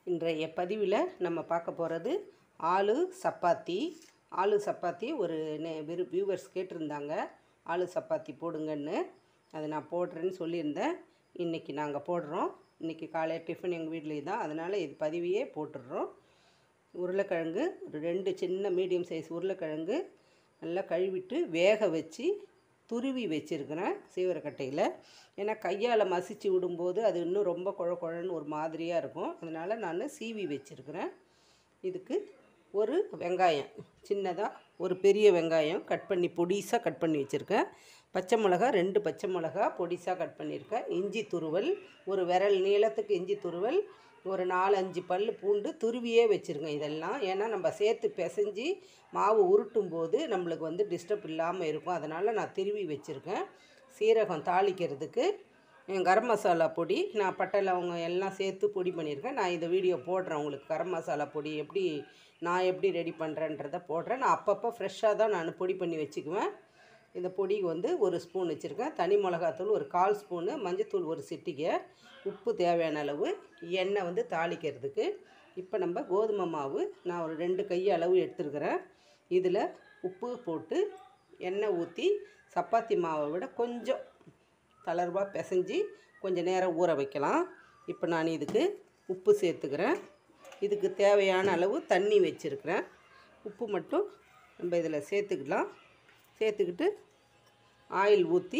இன்றைய பதிவில் நம்ம பார்க்க போகிறது ஆலு சப்பாத்தி ஆலு சப்பாத்தி ஒரு நெ விரு வியூவர்ஸ் கேட்டிருந்தாங்க ஆலு சப்பாத்தி போடுங்கன்னு அதை நான் போடுறேன்னு சொல்லியிருந்தேன் இன்றைக்கி நாங்கள் போடுறோம் இன்றைக்கி காலையில் டிஃபன் எங்கள் வீட்லேயே தான் அதனால் இது பதிவையே போட்டுடுறோம் உருளைக்கிழங்கு ஒரு ரெண்டு சின்ன மீடியம் சைஸ் உருளைக்கிழங்கு நல்லா கழுவிட்டு வேக வச்சு துருவி வச்சுருக்கிறேன் சீவரக்கட்டையில் ஏன்னா கையால் மசிச்சு விடும்போது அது இன்னும் ரொம்ப குழ குழன்னு ஒரு மாதிரியாக இருக்கும் அதனால் நான் சீவி வச்சுருக்கிறேன் இதுக்கு ஒரு வெங்காயம் சின்னதாக ஒரு பெரிய வெங்காயம் கட் பண்ணி பொடிசாக கட் பண்ணி வச்சுருக்கேன் பச்சை மிளகா ரெண்டு பச்சை மிளகா பொடிசாக கட் பண்ணியிருக்கேன் இஞ்சி துருவல் ஒரு விரல் நீளத்துக்கு இஞ்சி துருவல் ஒரு நாலு அஞ்சு பல் பூண்டு துருவியே வச்சுருங்க இதெல்லாம் ஏன்னா நம்ம சேர்த்து பிசைஞ்சு மாவு உருட்டும் போது நம்மளுக்கு வந்து டிஸ்டர்ப் இல்லாமல் இருக்கும் அதனால் நான் திருவி வச்சுருக்கேன் சீரகம் தாளிக்கிறதுக்கு என் கரம் மசாலா பொடி நான் பட்டை லவங்கம் எல்லாம் சேர்த்து பொடி பண்ணியிருக்கேன் நான் இந்த வீடியோ போடுறேன் உங்களுக்கு கரம் மசாலா பொடி எப்படி நான் எப்படி ரெடி பண்ணுறேன்றதை போடுறேன் நான் அப்பப்போ ஃப்ரெஷ்ஷாக தான் நான் பொடி பண்ணி வச்சுக்குவேன் இந்த பொடிக்கு வந்து ஒரு ஸ்பூன் வச்சுருக்கேன் தனி மிளகாத்தூள் ஒரு கால் ஸ்பூனு மஞ்சத்தூள் ஒரு சிட்டிகை உப்பு தேவையான அளவு எண்ணெய் வந்து தாளிக்கிறதுக்கு இப்போ நம்ம கோதுமை மாவு நான் ஒரு ரெண்டு கை அளவு எடுத்துருக்கிறேன் இதில் உப்பு போட்டு எண்ணெய் ஊற்றி சப்பாத்தி மாவை விட கொஞ்சம் தளர்வாக பிசைஞ்சு கொஞ்சம் நேரம் ஊற வைக்கலாம் இப்போ நான் இதுக்கு உப்பு சேர்த்துக்கிறேன் இதுக்கு தேவையான அளவு தண்ணி வச்சுருக்கிறேன் உப்பு மட்டும் நம்ம இதில் சேர்த்துக்கலாம் சேர்த்துக்கிட்டு ஆயில் ஊற்றி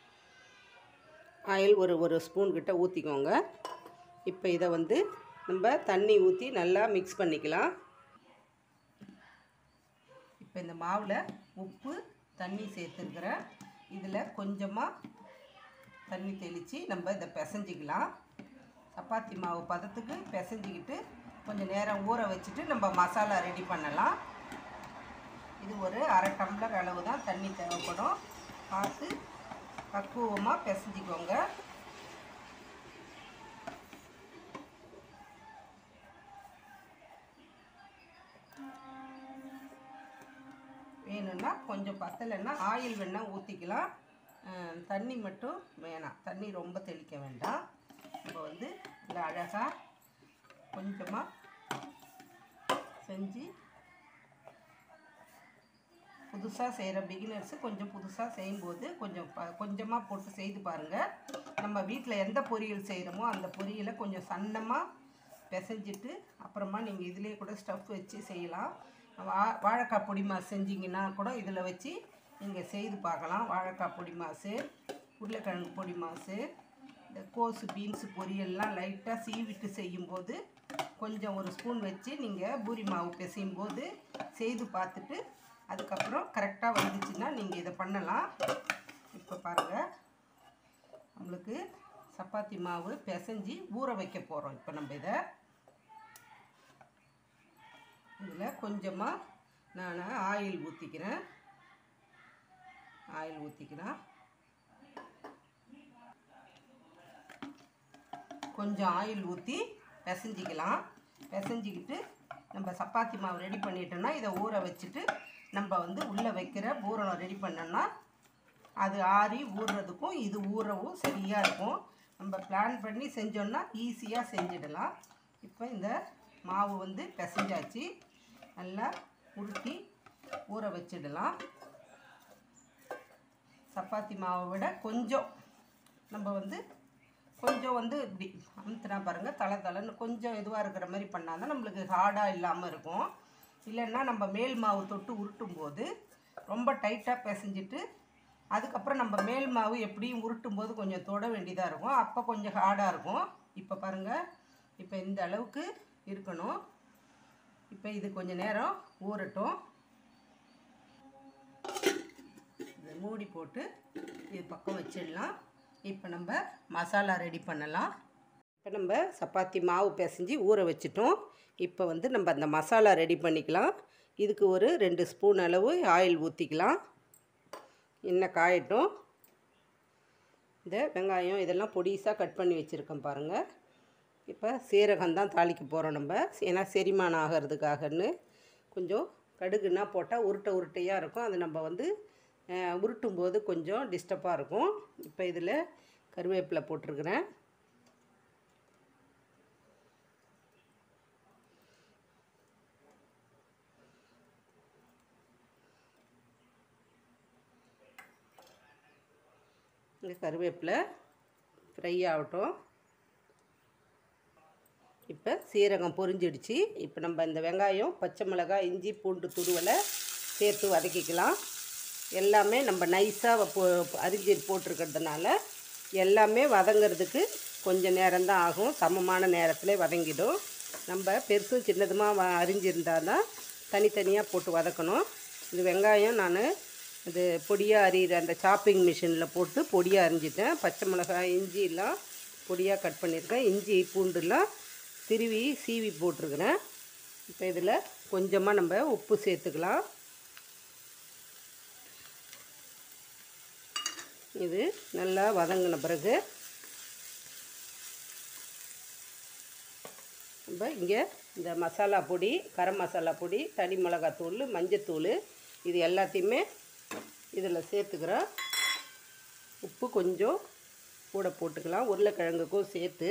ஆயில் ஒரு ஒரு ஸ்பூன் கிட்ட ஊற்றிக்கோங்க இப்போ இதை வந்து நம்ம தண்ணி ஊற்றி நல்லா மிக்ஸ் பண்ணிக்கலாம் இப்போ இந்த மாவில் உப்பு தண்ணி சேர்த்துருக்குறேன் இதில் கொஞ்சமாக தண்ணி தெளித்து நம்ம இதை பிசைஞ்சிக்கலாம் சப்பாத்தி மாவு பதத்துக்கு பிசைஞ்சிக்கிட்டு கொஞ்சம் நேரம் ஊற வச்சுட்டு நம்ம மசாலா ரெடி பண்ணலாம் இது ஒரு அரை டம்ளர் அளவு தான் தண்ணி தேவைப்படும் பார்த்து பக்குவமாக பிசைஞ்சிக்கோங்க வேணும்னா கொஞ்சம் பத்தலைன்னா ஆயில் வேணால் ஊற்றிக்கலாம் தண்ணி மட்டும் வேணாம் தண்ணி ரொம்ப தெளிக்க வேண்டாம் நம்ம வந்து இந்த அழகாக கொஞ்சமாக செஞ்சு புதுசாக செய்கிற பிகினர்ஸு கொஞ்சம் புதுசாக செய்யும்போது கொஞ்சம் ப கொஞ்சமாக போட்டு செய்து பாருங்கள் நம்ம வீட்டில் எந்த பொரியல் செய்கிறோமோ அந்த பொரியலை கொஞ்சம் சன்னமாக பிசைஞ்சிட்டு அப்புறமா நீங்கள் இதிலே கூட ஸ்டஃப் வச்சு செய்யலாம் வா வாழைக்காய் பொடி மாசு செஞ்சிங்கன்னா கூட இதில் வச்சு நீங்கள் செய்து பார்க்கலாம் வாழைக்காய் பொடி மாசு உருளைக்கிழங்கு பொடி மாசு இந்த கோஸு பீன்ஸு பொரியல்லாம் லைட்டாக சீவிட்டு செய்யும்போது கொஞ்சம் ஒரு ஸ்பூன் வச்சு நீங்கள் பூரி மாவு பிசையும் போது செய்து பார்த்துட்டு அதுக்கப்புறம் கரெக்டாக வந்துச்சுன்னா நீங்கள் இதை பண்ணலாம் இப்போ பாருங்கள் நம்மளுக்கு சப்பாத்தி மாவு பிசைஞ்சு ஊற வைக்க போகிறோம் இப்போ நம்ம இதை இதில் கொஞ்சமாக நான் ஆயில் ஊற்றிக்கிறேன் ஆயில் ஊற்றிக்கிறேன் கொஞ்சம் ஆயில் ஊற்றி பிசைஞ்சிக்கலாம் பிசைஞ்சிக்கிட்டு நம்ம சப்பாத்தி மாவு ரெடி பண்ணிட்டோன்னா இதை ஊற வச்சுட்டு நம்ம வந்து உள்ளே வைக்கிற பூரணம் ரெடி பண்ணோன்னா அது ஆறி ஊறுறதுக்கும் இது ஊறவும் சரியாக இருக்கும் நம்ம பிளான் பண்ணி செஞ்சோன்னா ஈஸியாக செஞ்சிடலாம் இப்போ இந்த மாவு வந்து பிசைஞ்சாச்சு நல்லா உருட்டி ஊற வச்சிடலாம் சப்பாத்தி மாவை விட கொஞ்சம் நம்ம வந்து கொஞ்சம் வந்து இப்படி அமுத்துனா பாருங்கள் தலை தலைன்னு கொஞ்சம் இதுவாக இருக்கிற மாதிரி பண்ணால் தான் நம்மளுக்கு ஹார்டாக இல்லாமல் இருக்கும் இல்லைன்னா நம்ம மேல் மாவு தொட்டு உருட்டும் போது ரொம்ப டைட்டாக பிசைஞ்சிட்டு அதுக்கப்புறம் நம்ம மேல் மாவு எப்படியும் உருட்டும் போது கொஞ்சம் தொட வேண்டியதாக இருக்கும் அப்போ கொஞ்சம் ஹார்டாக இருக்கும் இப்போ பாருங்கள் இப்போ இந்த அளவுக்கு இருக்கணும் இப்போ இது கொஞ்சம் நேரம் ஊறட்டும் இதை மூடி போட்டு இது பக்கம் வச்சிடலாம் இப்போ நம்ம மசாலா ரெடி பண்ணலாம் இப்போ நம்ம சப்பாத்தி மாவு பிசைஞ்சு ஊற வச்சிட்டோம் இப்போ வந்து நம்ம அந்த மசாலா ரெடி பண்ணிக்கலாம் இதுக்கு ஒரு ரெண்டு ஸ்பூன் அளவு ஆயில் ஊற்றிக்கலாம் எண்ணெய் காயட்டும் இந்த வெங்காயம் இதெல்லாம் பொடிசாக கட் பண்ணி வச்சுருக்கேன் பாருங்கள் இப்போ சீரகம் தான் தாளிக்க போகிறோம் நம்ம ஏன்னா செரிமானம் ஆகிறதுக்காகன்னு கொஞ்சம் கடுகுன்னா போட்டால் உருட்டை உருட்டையாக இருக்கும் அது நம்ம வந்து உருட்டும் போது கொஞ்சம் டிஸ்டர்பாக இருக்கும் இப்போ இதில் கருவேப்பிலை போட்டிருக்கிறேன் இந்த கருவேப்பிலை ஃப்ரை ஆகட்டும் இப்போ சீரகம் பொரிஞ்சிடுச்சு இப்போ நம்ம இந்த வெங்காயம் பச்சை மிளகாய் இஞ்சி பூண்டு துருவலை சேர்த்து வதக்கிக்கலாம் எல்லாமே நம்ம நைஸாக போ அரிஞ்சு போட்டிருக்கிறதுனால எல்லாமே வதங்கிறதுக்கு கொஞ்சம் நேரம்தான் ஆகும் சமமான நேரத்தில் வதங்கிடும் நம்ம பெருசும் சின்னதுமாக வ அரிஞ்சிருந்தால் தான் தனித்தனியாக போட்டு வதக்கணும் இது வெங்காயம் நான் இது பொடியாக அரியிற அந்த சாப்பிங் மிஷினில் போட்டு பொடியாக அரிஞ்சிட்டேன் பச்சை மிளகாய் இஞ்சி எல்லாம் பொடியாக கட் பண்ணியிருக்கேன் இஞ்சி பூண்டுலாம் திருவி சீவி போட்டிருக்கிறேன் இப்போ இதில் கொஞ்சமாக நம்ம உப்பு சேர்த்துக்கலாம் இது நல்லா வதங்கின பிறகு நம்ம இங்கே இந்த மசாலா பொடி கரம் மசாலா பொடி தனி மிளகாத்தூள் மஞ்சத்தூள் இது எல்லாத்தையுமே இதில் சேர்த்துக்கிறோம் உப்பு கொஞ்சம் கூட போட்டுக்கலாம் உருளைக்கிழங்குக்கும் சேர்த்து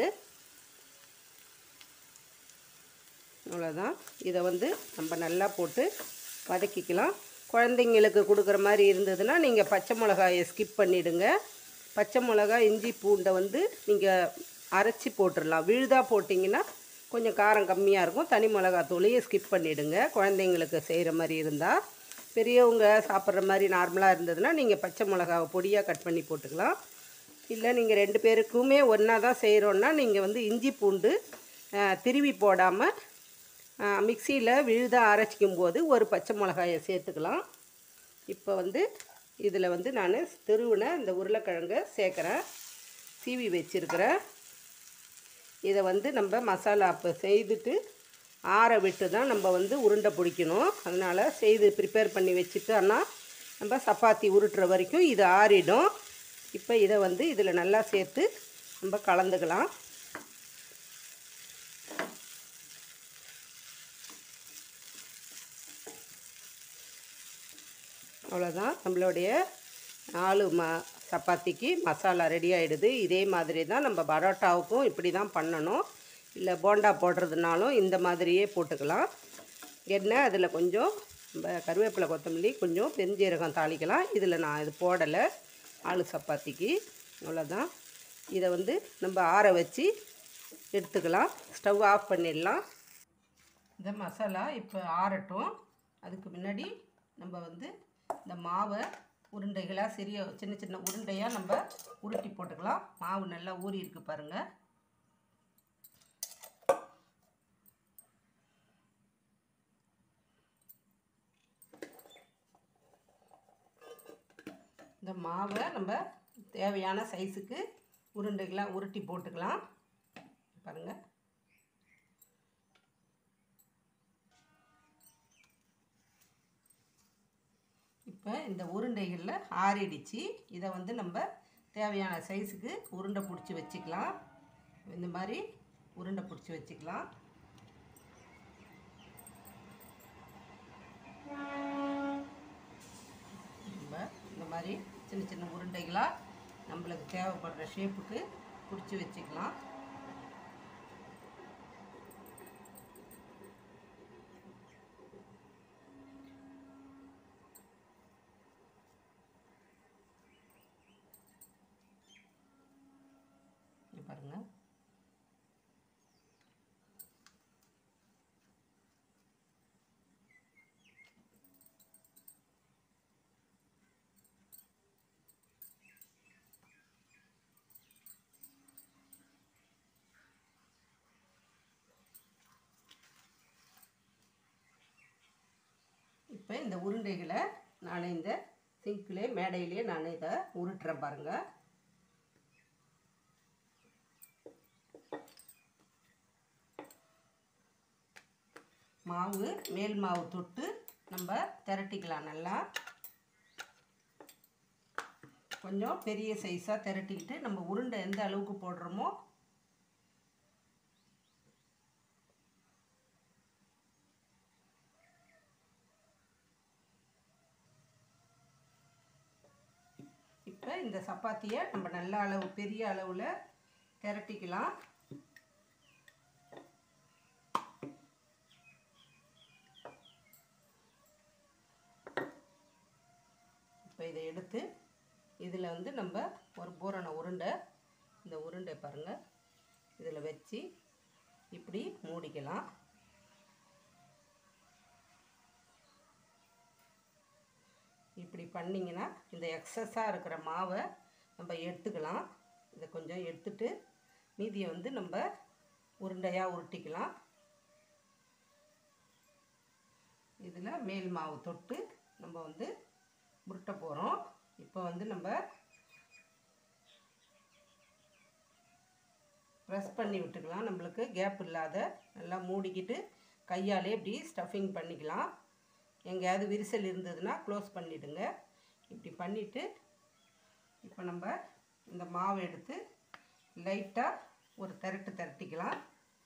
அவ்வளோதான் இதை வந்து நம்ம நல்லா போட்டு வதக்கிக்கலாம் குழந்தைங்களுக்கு கொடுக்குற மாதிரி இருந்ததுன்னா நீங்கள் பச்சை மிளகாயை ஸ்கிப் பண்ணிவிடுங்க பச்சை மிளகாய் இஞ்சி பூண்டை வந்து நீங்கள் அரைச்சி போட்டுடலாம் விழுதாக போட்டிங்கன்னா கொஞ்சம் காரம் கம்மியாக இருக்கும் தனி மிளகாத்தூளையும் ஸ்கிப் பண்ணிவிடுங்க குழந்தைங்களுக்கு செய்கிற மாதிரி இருந்தால் பெரியவங்க சாப்பிட்ற மாதிரி நார்மலாக இருந்ததுன்னா நீங்கள் பச்சை மிளகாவை பொடியாக கட் பண்ணி போட்டுக்கலாம் இல்லை நீங்கள் ரெண்டு பேருக்குமே ஒன்றா தான் செய்கிறோன்னா நீங்கள் வந்து இஞ்சி பூண்டு அஹ், திருவி போடாமல் மிக்சியில் விழுதாக அரைச்சிக்கும் போது ஒரு பச்சை மிளகாயை சேர்த்துக்கலாம் இப்போ வந்து இதில் வந்து நான் திருவின இந்த உருளைக்கிழங்கை சேர்க்குறேன் சீவி வச்சுருக்கிறேன் இதை வந்து நம்ம மசாலா இப்போ செய்துட்டு ஆற விட்டு தான் நம்ம வந்து உருண்டை பிடிக்கணும் அதனால் செய்து ப்ரிப்பேர் பண்ணி வச்சுட்டோன்னா நம்ம சப்பாத்தி உருட்டுற வரைக்கும் இது ஆறிடும் இப்போ இதை வந்து இதில் நல்லா சேர்த்து நம்ம கலந்துக்கலாம் அவ்வளோதான் நம்மளுடைய நாலு ம சப்பாத்திக்கு மசாலா ரெடி ஆகிடுது இதே மாதிரி தான் நம்ம பரோட்டாவுக்கும் இப்படி தான் பண்ணணும் இல்லை போண்டா போடுறதுனாலும் இந்த மாதிரியே போட்டுக்கலாம் எண்ணெய் அதில் கொஞ்சம் நம்ம கருவேப்பிலை கொத்தமல்லி கொஞ்சம் பெருஞ்சீரகம் தாளிக்கலாம் இதில் நான் இது போடலை ஆளு சப்பாத்திக்கு அவ்வளோதான் இதை வந்து நம்ம ஆற வச்சு எடுத்துக்கலாம் ஸ்டவ் ஆஃப் பண்ணிடலாம் இந்த மசாலா இப்போ ஆறட்டும் அதுக்கு முன்னாடி நம்ம வந்து இந்த மாவை உருண்டைகளாக சிறிய சின்ன சின்ன உருண்டையாக நம்ம உருட்டி போட்டுக்கலாம் மாவு நல்லா ஊறி இருக்கு பாருங்கள் இந்த மாவை நம்ம தேவையான சைஸுக்கு உருண்டைகளாக உருட்டி போட்டுக்கலாம் பாருங்கள் இப்போ இந்த உருண்டைகளில் ஆறிடுச்சு இதை வந்து நம்ம தேவையான சைஸுக்கு உருண்டை பிடிச்சி வச்சுக்கலாம் இந்த மாதிரி உருண்டை பிடிச்சி வச்சுக்கலாம் நம்ம இந்த மாதிரி சின்ன சின்ன உருண்டைகளாக நம்மளுக்கு தேவைப்படுற ஷேப்புக்கு பிடிச்சி வச்சுக்கலாம் இங்க பாருங்க இப்போ இந்த உருண்டைகளை நான் இந்த சிங்கிலே மேடையிலே நான் இதை உருட்டுறேன் பாருங்கள் மாவு மேல் மாவு தொட்டு நம்ம திரட்டிக்கலாம் நல்லா கொஞ்சம் பெரிய சைஸாக திரட்டிக்கிட்டு நம்ம உருண்டை எந்த அளவுக்கு போடுறோமோ இப்போ இந்த சப்பாத்தியை நம்ம நல்ல அளவு பெரிய அளவில் திரட்டிக்கலாம் இப்போ இதை எடுத்து இது இதில் வந்து நம்ம ஒரு பூரண உருண்டை இந்த உருண்டை பாருங்கள் இதில் வச்சு இப்படி மூடிக்கலாம் இப்படி பண்ணிங்கன்னா இந்த எக்ஸஸாக இருக்கிற மாவை நம்ம எடுத்துக்கலாம் இதை கொஞ்சம் எடுத்துட்டு மீதியை வந்து நம்ம உருண்டையாக உருட்டிக்கலாம் இதில் மேல் மாவு தொட்டு நம்ம வந்து உருட்ட போகிறோம் இப்போ வந்து நம்ம ப்ரெஸ் பண்ணி விட்டுக்கலாம் நம்மளுக்கு கேப் இல்லாத நல்லா மூடிக்கிட்டு கையாலே இப்படி ஸ்டஃபிங் பண்ணிக்கலாம் எங்கேயாவது விரிசல் இருந்ததுன்னா க்ளோஸ் பண்ணிவிடுங்க இப்படி பண்ணிவிட்டு இப்போ நம்ம இந்த மாவை எடுத்து லைட்டாக ஒரு திரட்டு திரட்டிக்கலாம்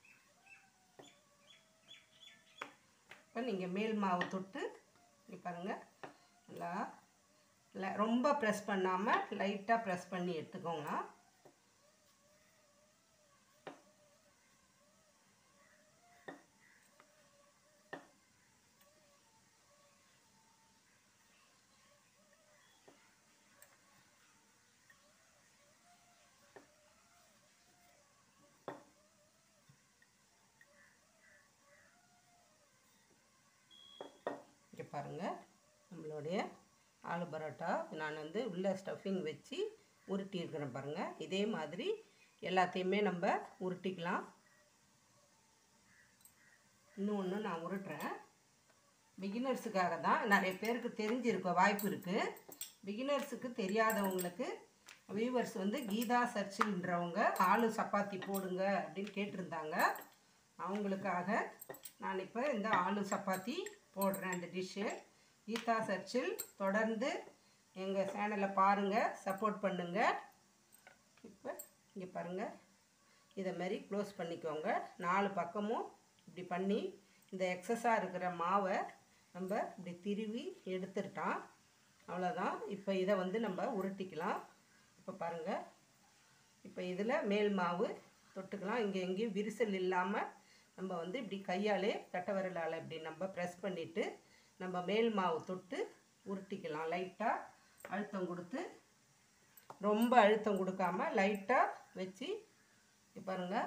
இப்போ நீங்கள் மேல் மாவு தொட்டு இப்படி பாருங்கள் நல்லா ல- ரொம்ப ப்ரெஸ் பண்ணாமல் லைட்டாக ப்ரெஸ் பண்ணி எடுத்துக்கோங்க இங்கே பாருங்கள் நம்மளுடைய ஆலு பரோட்டா நான் வந்து உள்ள ஸ்டஃபிங் வச்சு உருட்டி இருக்கிறேன் பாருங்கள் இதே மாதிரி எல்லாத்தையுமே நம்ம உருட்டிக்கலாம் இன்னும் ஒன்று நான் உருட்டுறேன் பிகினர்ஸுக்காக தான் நிறைய பேருக்கு தெரிஞ்சிருக்க வாய்ப்பு இருக்குது பிகினர்ஸுக்கு தெரியாதவங்களுக்கு வியூவர்ஸ் வந்து கீதா சர்ச்சில்ன்றவங்க ஆலு சப்பாத்தி போடுங்க அப்படின்னு கேட்டிருந்தாங்க அவங்களுக்காக நான் இப்போ இந்த ஆலு சப்பாத்தி போடுறேன் இந்த டிஷ்ஷு கீதா சர்ச்சில் தொடர்ந்து எங்கள் சேனலை பாருங்கள் சப்போர்ட் பண்ணுங்கள் இப்போ இங்கே பாருங்கள் இதை மாதிரி க்ளோஸ் பண்ணிக்கோங்க நாலு பக்கமும் இப்படி பண்ணி இந்த எக்ஸஸாக இருக்கிற மாவை நம்ம இப்படி திருவி எடுத்துட்டோம் அவ்வளோதான் இப்போ இதை வந்து நம்ம உருட்டிக்கலாம் இப்போ பாருங்கள் இப்போ இதில் மேல் மாவு தொட்டுக்கலாம் இங்கே எங்கேயும் விரிசல் இல்லாமல் நம்ம வந்து இப்படி கையாலே தட்டை விரலால் இப்படி நம்ம ப்ரெஸ் பண்ணிவிட்டு நம்ம மேல் மாவு தொட்டு உருட்டிக்கலாம் லைட்டாக அழுத்தம் கொடுத்து ரொம்ப அழுத்தம் கொடுக்காம லைட்டாக வச்சு இங்க பாருங்க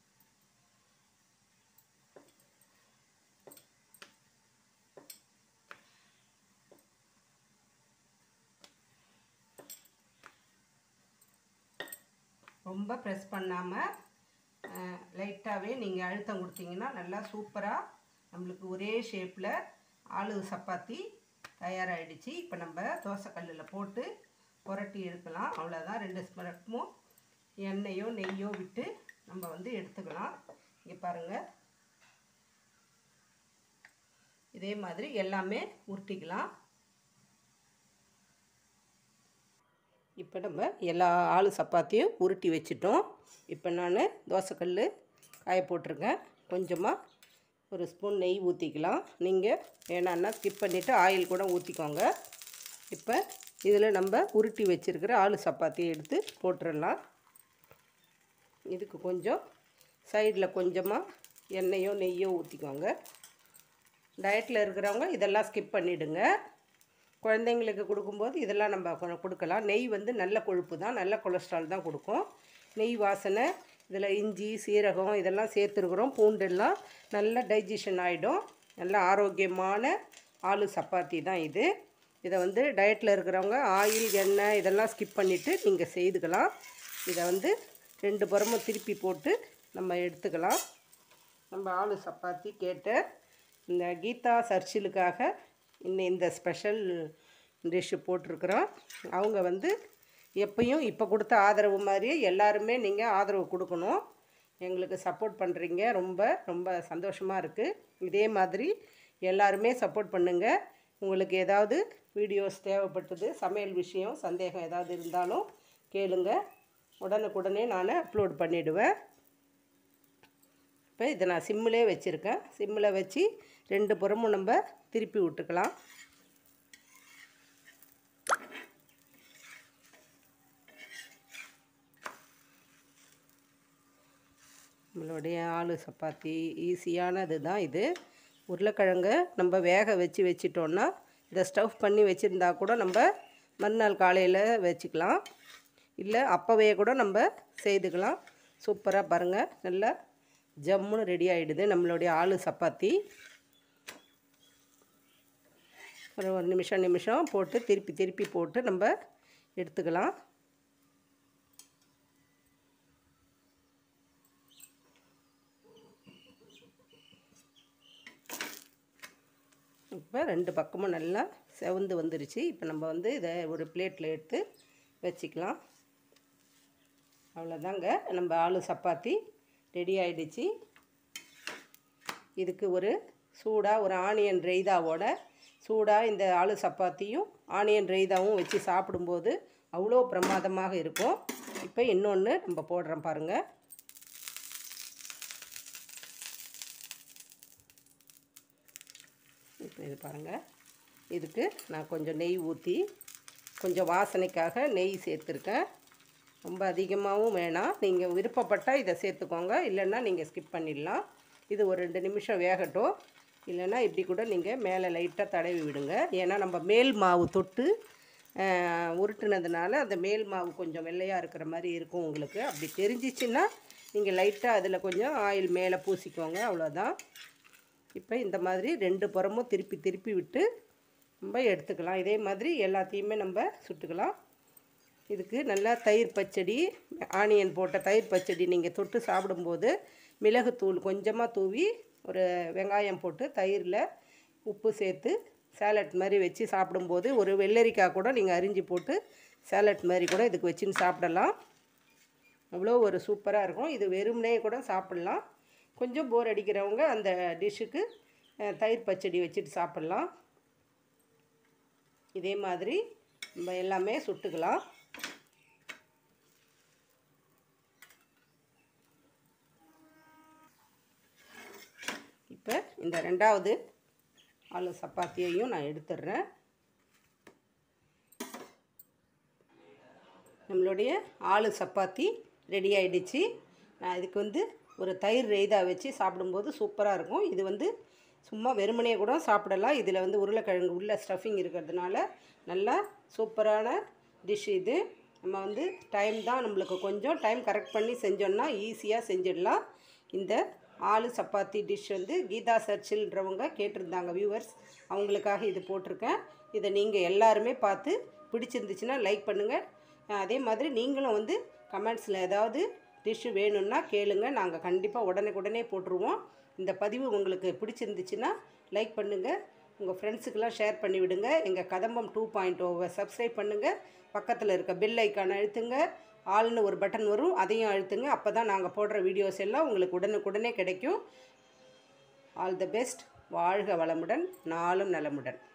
ரொம்ப ப்ரெஸ் பண்ணாமல் லைட்டாகவே நீங்கள் அழுத்தம் கொடுத்தீங்கன்னா நல்லா சூப்பராக நம்மளுக்கு ஒரே ஷேப்பில் ஆலு சப்பாத்தி தயாராகிடுச்சு இப்போ நம்ம தோசைக்கல்லில் போட்டு புரட்டி எடுக்கலாம் அவ்வளோதான் ரெண்டு ஸ்பரப்பும் எண்ணெயோ நெய்யோ விட்டு நம்ம வந்து எடுத்துக்கலாம் இங்கே பாருங்கள் இதே மாதிரி எல்லாமே உருட்டிக்கலாம் இப்போ நம்ம எல்லா ஆளு சப்பாத்தியும் உருட்டி வச்சிட்டோம் இப்போ நான் தோசைக்கல் காய போட்டிருக்கேன் கொஞ்சமாக ஒரு ஸ்பூன் நெய் ஊற்றிக்கலாம் நீங்கள் வேணான்னா ஸ்கிப் பண்ணிவிட்டு ஆயில் கூட ஊற்றிக்கோங்க இப்போ இதில் நம்ம உருட்டி வச்சுருக்கிற ஆளு சப்பாத்தியை எடுத்து போட்டுடலாம் இதுக்கு கொஞ்சம் சைடில் கொஞ்சமாக எண்ணெயோ நெய்யோ ஊற்றிக்கோங்க டயட்டில் இருக்கிறவங்க இதெல்லாம் ஸ்கிப் பண்ணிவிடுங்க குழந்தைங்களுக்கு கொடுக்கும்போது இதெல்லாம் நம்ம கொ- கொடுக்கலாம் நெய் வந்து நல்ல கொழுப்பு தான் நல்ல கொலஸ்ட்ரால் தான் கொடுக்கும் நெய் வாசனை இதில் இஞ்சி சீரகம் இதெல்லாம் சேர்த்துருக்குறோம் பூண்டெல்லாம் நல்ல டைஜஷன் ஆகிடும் நல்ல ஆரோக்கியமான ஆலு சப்பாத்தி தான் இது இதை வந்து டயட்டில் இருக்கிறவங்க ஆயில் எண்ணெய் இதெல்லாம் ஸ்கிப் பண்ணிவிட்டு நீங்கள் செய்துக்கலாம் இதை வந்து ரெண்டு புறமும் திருப்பி போட்டு நம்ம எடுத்துக்கலாம் நம்ம ஆலு சப்பாத்தி கேட்ட இந்த கீதா சர்ச்சிலுக்காக இன்னும் இந்த ஸ்பெஷல் டிஷ்ஷு போட்டிருக்கிறோம் அவங்க வந்து எப்பயும் இப்போ கொடுத்த ஆதரவு மாதிரியே எல்லாருமே நீங்கள் ஆதரவு கொடுக்கணும் எங்களுக்கு சப்போர்ட் பண்ணுறீங்க ரொம்ப ரொம்ப சந்தோஷமாக இருக்குது இதே மாதிரி எல்லாருமே சப்போர்ட் பண்ணுங்கள் உங்களுக்கு ஏதாவது வீடியோஸ் தேவைப்பட்டது சமையல் விஷயம் சந்தேகம் ஏதாவது இருந்தாலும் கேளுங்க உடனுக்குடனே நான் அப்லோட் பண்ணிவிடுவேன் இப்போ இதை நான் சிம்மிலே வச்சுருக்கேன் சிம்மில் வச்சு ரெண்டு புறமும் நம்ம திருப்பி விட்டுக்கலாம் நம்மளுடைய ஆலு சப்பாத்தி ஈஸியானது தான் இது உருளைக்கிழங்க நம்ம வேக வச்சு வச்சிட்டோன்னா இதை ஸ்டஃப் பண்ணி வச்சுருந்தா கூட நம்ம மறுநாள் காலையில் வச்சுக்கலாம் இல்லை அப்போவே கூட நம்ம செய்துக்கலாம் சூப்பராக பாருங்கள் நல்லா ஜம்முன்னு ரெடி ஆகிடுது நம்மளுடைய ஆலு சப்பாத்தி ஒரு ஒரு நிமிஷம் நிமிஷம் போட்டு திருப்பி திருப்பி போட்டு நம்ம எடுத்துக்கலாம் இப்போ ரெண்டு பக்கமும் நல்லா செவந்து வந்துருச்சு இப்போ நம்ம வந்து இதை ஒரு பிளேட்டில் எடுத்து வச்சுக்கலாம் அவ்வளோதாங்க நம்ம ஆலு சப்பாத்தி ரெடி ஆயிடுச்சு இதுக்கு ஒரு சூடாக ஒரு ஆனியன் ரெய்தாவோட சூடாக இந்த ஆலு சப்பாத்தியும் ஆனியன் ரெய்தாவும் வச்சு சாப்பிடும்போது அவ்வளோ பிரமாதமாக இருக்கும் இப்போ இன்னொன்று நம்ம போடுறோம் பாருங்கள் இப்போ இது பாருங்கள் இதுக்கு நான் கொஞ்சம் நெய் ஊற்றி கொஞ்சம் வாசனைக்காக நெய் சேர்த்துருக்கேன் ரொம்ப அதிகமாகவும் வேணாம் நீங்கள் விருப்பப்பட்டால் இதை சேர்த்துக்கோங்க இல்லைன்னா நீங்கள் ஸ்கிப் பண்ணிடலாம் இது ஒரு ரெண்டு நிமிஷம் வேகட்டும் இல்லைன்னா இப்படி கூட நீங்கள் மேலே லைட்டாக தடவி விடுங்க ஏன்னா நம்ம மேல் மாவு தொட்டு ஆஹ், உருட்டுனதுனால அந்த மேல் மாவு கொஞ்சம் வெள்ளையாக இருக்கிற மாதிரி இருக்கும் உங்களுக்கு அப்படி தெரிஞ்சிச்சுன்னா நீங்கள் லைட்டாக அதில் கொஞ்சம் ஆயில் மேலே பூசிக்கோங்க அவ்வளோதான் இப்போ இந்த மாதிரி ரெண்டு புறமும் திருப்பி திருப்பி விட்டு நம்ம எடுத்துக்கலாம் இதே மாதிரி எல்லாத்தையுமே நம்ம சுட்டுக்கலாம் இதுக்கு நல்லா தயிர் பச்சடி ஆனியன் போட்ட தயிர் பச்சடி நீங்கள் தொட்டு சாப்பிடும்போது மிளகுத்தூள் கொஞ்சமாக தூவி ஒரு வெங்காயம் போட்டு தயிரில் உப்பு சேர்த்து சேலட் மாதிரி வச்சு சாப்பிடும்போது ஒரு வெள்ளரிக்காய் கூட நீங்கள் அரிஞ்சு போட்டு சேலட் மாதிரி கூட இதுக்கு வச்சுன்னு சாப்பிடலாம் அவ்வளோ ஒரு சூப்பராக இருக்கும் இது வெறுமனே கூட சாப்பிட்லாம் கொஞ்சம் போர் அடிக்கிறவங்க அந்த டிஷ்ஷுக்கு அஹ், தயிர் பச்சடி வச்சுட்டு சாப்பிட்லாம் இதே மாதிரி நம்ம எல்லாமே சுட்டுக்கலாம் இப்போ இந்த ரெண்டாவது ஆலு சப்பாத்தியையும் நான் எடுத்துடுறேன் நம்மளுடைய ஆலு சப்பாத்தி ரெடி ஆயிடுச்சு நான் இதுக்கு வந்து ஒரு தயிர் ரெய்தா வச்சு சாப்பிடும்போது சூப்பராக இருக்கும் இது வந்து சும்மா வெறுமனே கூட சாப்பிடலாம் இதில் வந்து உருளைக்கிழங்கு உள்ள ஸ்டஃபிங் இருக்கிறதுனால நல்லா சூப்பரான டிஷ் இது நம்ம வந்து டைம் தான் நம்மளுக்கு கொஞ்சம் டைம் கரெக்ட் பண்ணி செஞ்சோன்னா ஈஸியாக செஞ்சிடலாம் இந்த ஆலு சப்பாத்தி டிஷ் வந்து கீதா சர்ச்சில்ன்றவங்க கேட்டிருந்தாங்க வியூவர்ஸ் அவங்களுக்காக இது போட்டிருக்கேன் இதை நீங்கள் எல்லாருமே பார்த்து பிடிச்சிருந்துச்சுன்னா லைக் பண்ணுங்கள் அதே மாதிரி நீங்களும் வந்து கமெண்ட்ஸில் ஏதாவது டிஷ்ஷு வேணும்னா கேளுங்க நாங்கள் கண்டிப்பாக உடனே போட்டுருவோம் இந்த பதிவு உங்களுக்கு பிடிச்சிருந்துச்சுன்னா லைக் பண்ணுங்கள் உங்கள் ஃப்ரெண்ட்ஸுக்கெல்லாம் ஷேர் பண்ணி விடுங்க எங்கள் கதம்பம் டூ பாயிண்ட் ஓவை சப்ஸ்கிரைப் பண்ணுங்கள் பக்கத்தில் இருக்க பெல் ஐக்கான் அழுத்துங்க ஆல்னு ஒரு பட்டன் வரும் அதையும் அழுத்துங்க அப்போ தான் நாங்கள் போடுற வீடியோஸ் எல்லாம் உங்களுக்கு உடனுக்குடனே கிடைக்கும் ஆல் த பெஸ்ட் வாழ்க வளமுடன் நாளும் நலமுடன்